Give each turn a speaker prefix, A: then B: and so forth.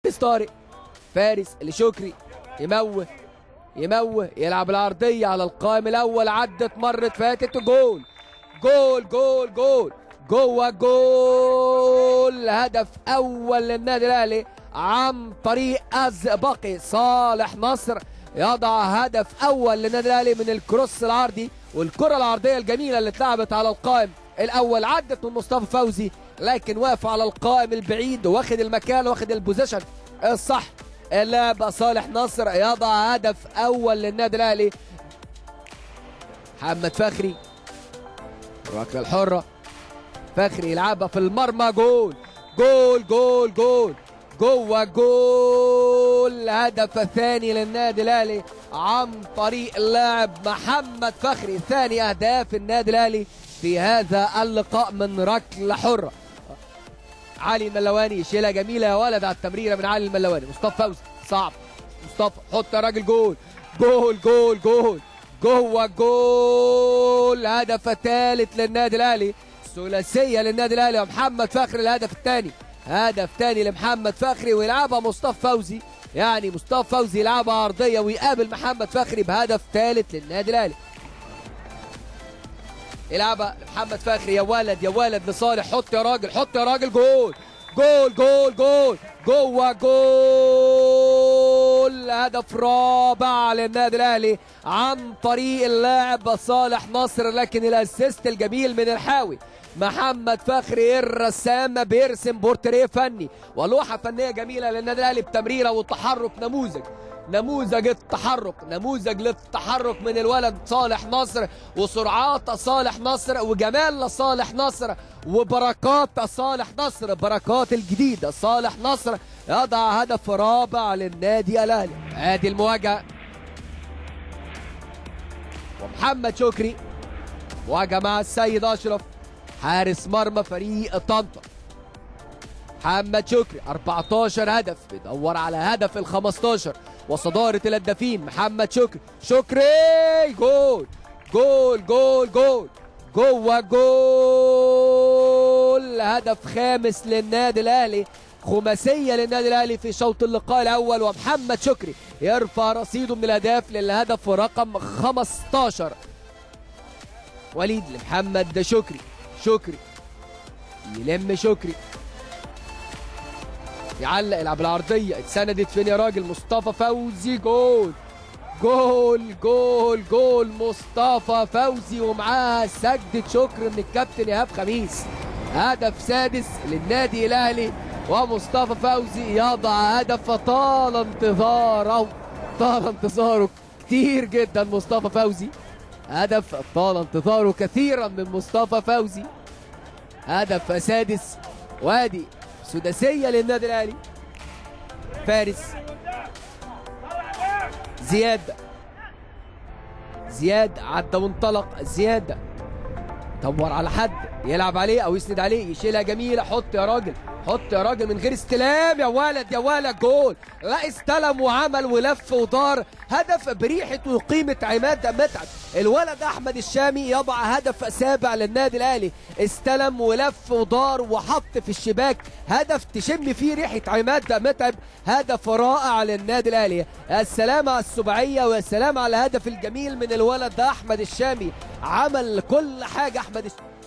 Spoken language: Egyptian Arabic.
A: فارس طارق فارس لشكري يموه يموه يلعب العرضية على القائم الأول عدت مرت فاتت جول جول جول جول جوه جول هدف أول للنادي الأهلي عن طريق الزئبقي صالح نصر يضع هدف أول للنادي الأهلي من الكروس العرضي والكرة العرضية الجميلة اللي اتلعبت على القائم الأول عدت من مصطفى فوزي لكن واقف على القائم البعيد واخد المكان واخد البوزيشن الصح اللاعب صالح نصر يضع هدف اول للنادي الاهلي محمد فخري الركله الحره فخري يلعبها في المرمى جول جول جول جول جوه جول هدف ثاني للنادي الاهلي عن طريق اللاعب محمد فخري ثاني اهداف النادي الاهلي في هذا اللقاء من ركله حره علي الملواني يشيلها جميله يا ولد على التمريره من علي الملواني مصطفى فوزي صعب مصطفى حط يا راجل جول جول جول جول جوه جول هدف ثالث للنادي الاهلي ثلاثيه للنادي الاهلي ومحمد فخري الهدف الثاني هدف ثاني لمحمد فخري ويلعبها مصطفى فوزي يعني مصطفى فوزي يلعبها عرضيه ويقابل محمد فخري بهدف ثالث للنادي الاهلي يلعبها محمد فخري يا ولد يا ولد لصالح حط يا راجل حط يا راجل جول جول جول جول جوه جول هدف رابع للنادي الاهلي عن طريق اللاعب صالح نصر لكن الاسيست الجميل من الحاوي محمد فخري الرسام بيرسم بورتريه فني ولوحه فنيه جميله للنادي الاهلي بتمريره والتحرك نموذج نموذج التحرك نموذج للتحرك من الولد صالح نصر وسرعات صالح نصر وجمال صالح نصر وبركات صالح نصر بركات الجديدة صالح نصر يضع هدف رابع للنادي الاهلي ادي المواجهة ومحمد شكري مواجهة مع السيد اشرف حارس مرمى فريق طنطا محمد شكري 14 هدف بيدور على هدف ال 15 وصدارة الهدافين محمد شكري شكري جول جول جول جول جوه جول هدف خامس للنادي الاهلي خماسية للنادي الاهلي في شوط اللقاء الاول ومحمد شكري يرفع رصيده من الاهداف للهدف رقم 15 وليد لمحمد شكري شكري يلم شكري يعلق يلعب العرضيه اتسندت فين يا راجل مصطفى فوزي جول جول جول جول مصطفى فوزي ومعاها سجدة شكر من الكابتن ايهاب خميس هدف سادس للنادي الاهلي ومصطفى فوزي يضع هدف طال انتظاره طال انتظاره كتير جدا مصطفى فوزي هدف طال انتظاره كثيرا من مصطفى فوزي هدف سادس وادي سداسية للنادي الأهلي فارس زياد زياد عدى وانطلق زياد دور على حد يلعب عليه او يسند عليه يشيلها جميله حط يا راجل حط يا راجل من غير استلام يا ولد يا ولد جول لا استلم وعمل ولف ودار هدف بريحه وقيمه عماد متعب الولد احمد الشامي يضع هدف سابع للنادي الاهلي استلم ولف ودار وحط في الشباك هدف تشم فيه ريحه عماد متعب هدف رائع للنادي الاهلي السلام على السبعيه والسلام على الهدف الجميل من الولد ده احمد الشامي عمل كل حاجه احمد الشامي